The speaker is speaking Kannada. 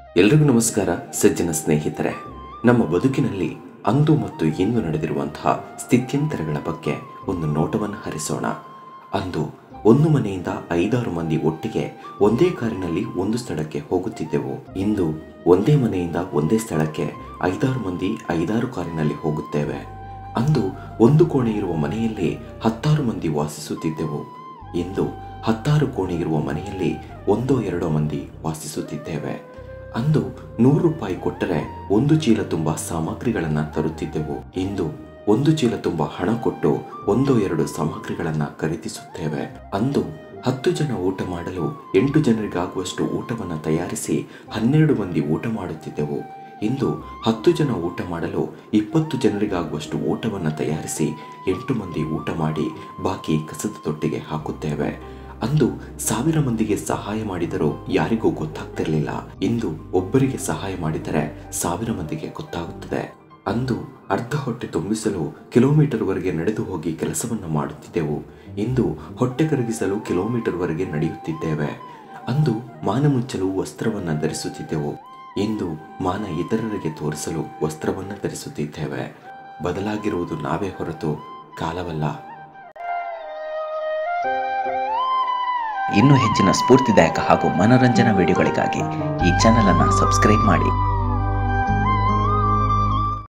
ಎಲ್ರಿಗೂ ನಮಸ್ಕಾರ ಸಜ್ಜನ ಸ್ನೇಹಿತರೆ ನಮ್ಮ ಬದುಕಿನಲ್ಲಿ ಅಂದು ಮತ್ತು ಇಂದು ನಡೆದಿರುವಂತಹ ಸ್ಥಿತ್ಯಂತರಗಳ ಬಗ್ಗೆ ಒಂದು ನೋಟವನ್ನು ಹರಿಸೋಣ ಅಂದು ಒಂದು ಮನೆಯಿಂದ ಐದಾರು ಮಂದಿ ಒಟ್ಟಿಗೆ ಒಂದೇ ಕಾರಿನಲ್ಲಿ ಒಂದು ಸ್ಥಳಕ್ಕೆ ಹೋಗುತ್ತಿದ್ದೆವು ಇಂದು ಒಂದೇ ಮನೆಯಿಂದ ಒಂದೇ ಸ್ಥಳಕ್ಕೆ ಐದಾರು ಮಂದಿ ಐದಾರು ಕಾರಿನಲ್ಲಿ ಹೋಗುತ್ತೇವೆ ಅಂದು ಒಂದು ಕೋಣೆ ಇರುವ ಮನೆಯಲ್ಲಿ ಹತ್ತಾರು ಮಂದಿ ವಾಸಿಸುತ್ತಿದ್ದೆವು ಇಂದು ಹತ್ತಾರು ಕೋಣೆ ಇರುವ ಮನೆಯಲ್ಲಿ ಒಂದೋ ಎರಡೋ ಮಂದಿ ವಾಸಿಸುತ್ತಿದ್ದೇವೆ ಅಂದು ನೂರು ರೂಪಾಯಿ ಕೊಟ್ಟರೆ ಒಂದು ಚೀಲ ತುಂಬ ಸಾಮಗ್ರಿಗಳನ್ನು ತರುತ್ತಿದ್ದೆವು ಇಂದು ಒಂದು ಚೀಲ ತುಂಬ ಹಣ ಕೊಟ್ಟು ಒಂದೋ ಎರಡು ಸಾಮಗ್ರಿಗಳನ್ನು ಖರೀದಿಸುತ್ತೇವೆ ಅಂದು ಹತ್ತು ಜನ ಊಟ ಮಾಡಲು ಎಂಟು ಜನರಿಗಾಗುವಷ್ಟು ಊಟವನ್ನು ತಯಾರಿಸಿ ಹನ್ನೆರಡು ಮಂದಿ ಊಟ ಮಾಡುತ್ತಿದ್ದೆವು ಇಂದು ಹತ್ತು ಜನ ಊಟ ಮಾಡಲು ಇಪ್ಪತ್ತು ಜನರಿಗಾಗುವಷ್ಟು ಊಟವನ್ನು ತಯಾರಿಸಿ ಎಂಟು ಮಂದಿ ಊಟ ಮಾಡಿ ಬಾಕಿ ಕಸದ ತೊಟ್ಟಿಗೆ ಹಾಕುತ್ತೇವೆ ಅಂದು ಸಾವಿರ ಮಂದಿಗೆ ಸಹಾಯ ಮಾಡಿದರೂ ಯಾರಿಗೂ ಗೊತ್ತಾಗ್ತಿರಲಿಲ್ಲ ಇಂದು ಒಬ್ಬರಿಗೆ ಸಹಾಯ ಮಾಡಿದರೆ ಸಾವಿರ ಮಂದಿಗೆ ಗೊತ್ತಾಗುತ್ತದೆ ಅಂದು ಅರ್ಧ ಹೊಟ್ಟೆ ತುಂಬಿಸಲು ಕಿಲೋಮೀಟರ್ವರೆಗೆ ನಡೆದು ಹೋಗಿ ಕೆಲಸವನ್ನು ಮಾಡುತ್ತಿದ್ದೆವು ಇಂದು ಹೊಟ್ಟೆ ಕರಗಿಸಲು ಕಿಲೋಮೀಟರ್ವರೆಗೆ ನಡೆಯುತ್ತಿದ್ದೇವೆ ಅಂದು ಮಾನ ಮುಚ್ಚಲು ವಸ್ತ್ರವನ್ನು ಧರಿಸುತ್ತಿದ್ದೆವು ಇಂದು ಮಾನ ಇತರರಿಗೆ ತೋರಿಸಲು ವಸ್ತ್ರವನ್ನು ಧರಿಸುತ್ತಿದ್ದೇವೆ ಬದಲಾಗಿರುವುದು ನಾವೇ ಹೊರತು ಕಾಲವಲ್ಲ ಇನ್ನೂ ಹೆಚ್ಚಿನ ಸ್ಫೂರ್ತಿದಾಯಕ ಹಾಗೂ ಮನರಂಜನಾ ವಿಡಿಯೋಗಳಿಗಾಗಿ ಈ ಚಾನೆಲ್ ಅನ್ನು ಸಬ್ಸ್ಕ್ರೈಬ್ ಮಾಡಿ